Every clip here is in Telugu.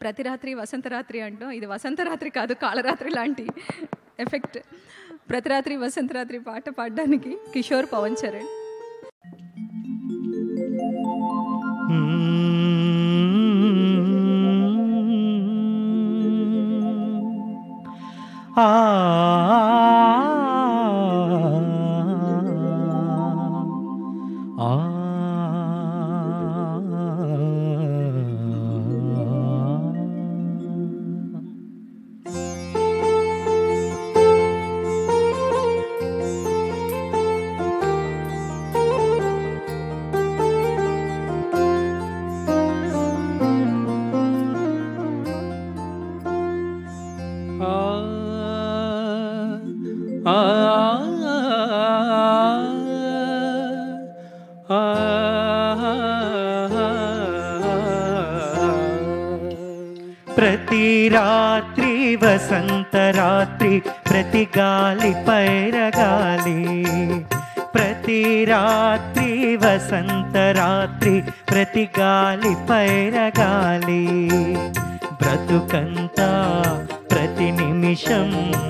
ప్రతి రాత్రి వసంత రాత్రి అంటాం ఇది వసంత రాత్రి కాదు కాళరాత్రి లాంటి ఎఫెక్ట్ ప్రతి రాత్రి వసంత రాత్రి పాట పాడడానికి కిషోర్ పవన్ చరణ్ ఆ ఆ ప్రతి రాత్రి వసంత రాత్రి ప్రతి గాలి పైరగాలి ప్రతి రాత్రి వసంత రాత్రి ప్రతి గాలి పైరగాలి బ్రతుకంతా ప్రతి నిమిషం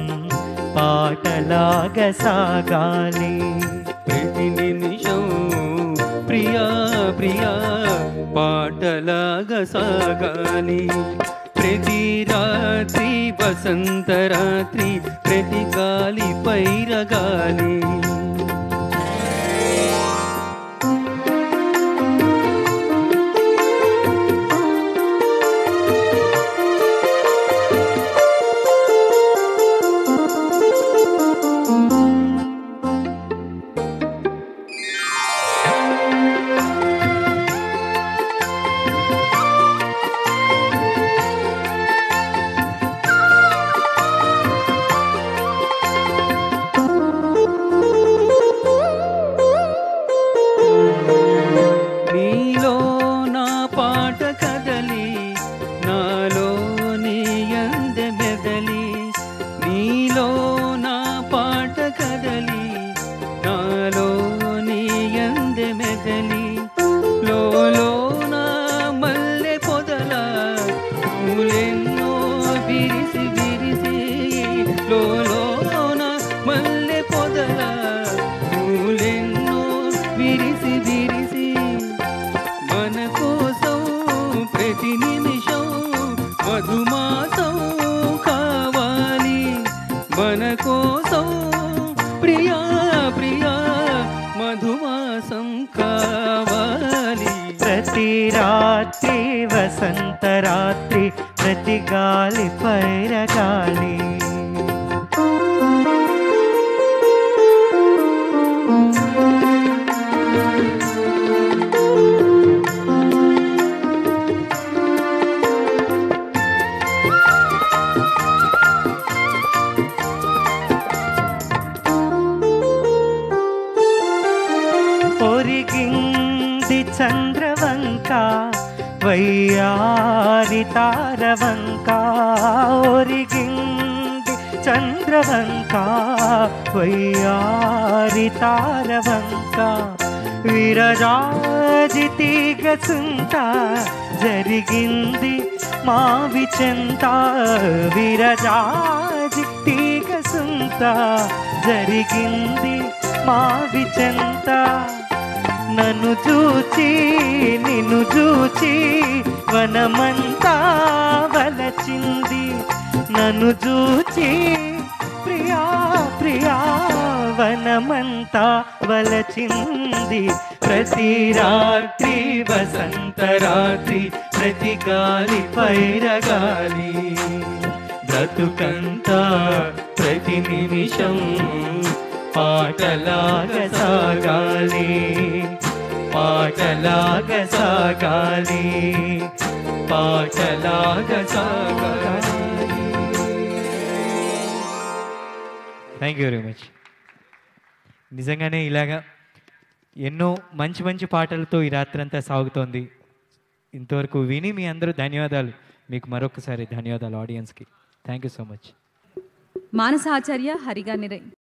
పాటలాగా సాగాలి ప్రతి నిమిషం ప్రియా ప్రియా పాటలాగా సాగాలి ప్రతి రాత్రి వసంత రాత్రి ప్రతి గాలి పైరగాలి నీలో నా పాట కదలి నాలో నీ అంద మెదలి నీలో నా పాట కదలి నాలో నీ అంద మెదలి లోలో నా మల్లె పొదల పూలెన్నో విరిసి విరిసి లోలో నా మల్లె పొదల పూలెన్నో విరిసి విరిసి మన కోసం ప్రతి నిమిషం మధుమాసం కావాలి మన కోసం ప్రియా ప్రియా మధుమాసం కావాలి ప్రతి రాత్రి వసంత రాత్రి ప్రతి గాలి పైరగాలి ఒరిగింది చంద్రవంక వయ్యారి తారవంక ఒరిగింది చంద్రవంక వయ్యారి తారవంక విరరాజి తీగ సుంత జరిగింది మావి చెంత విరజాజి తీగ సుంత జరిగింది మావి చెంత నన్ను చూచి నిన్ను చూచి వనమంతా వలచింది నన్ను చూచి ప్రియా ప్రియా వనమంతా వలచింది ప్రతి రాత్రి వసంత రాత్రి ప్రతి గాలి పైరగాలి బ్రతుకంతా ప్రతి నిమిషం పాటలాగా సాగాలి పాటలాగా సాగాలి పాటలాగా సాగాలి థ్యాంక్ యూ వెరీ మచ్ నిజంగానే ఇలాగా ఎన్నో మంచి మంచి పాటలతో ఈ రాత్రంతా సాగుతోంది ఇంతవరకు విని మీ అందరూ ధన్యవాదాలు మీకు మరొకసారి ధన్యవాదాలు ఆడియన్స్కి thank you so much Manasa Acharya హరిగా నిరై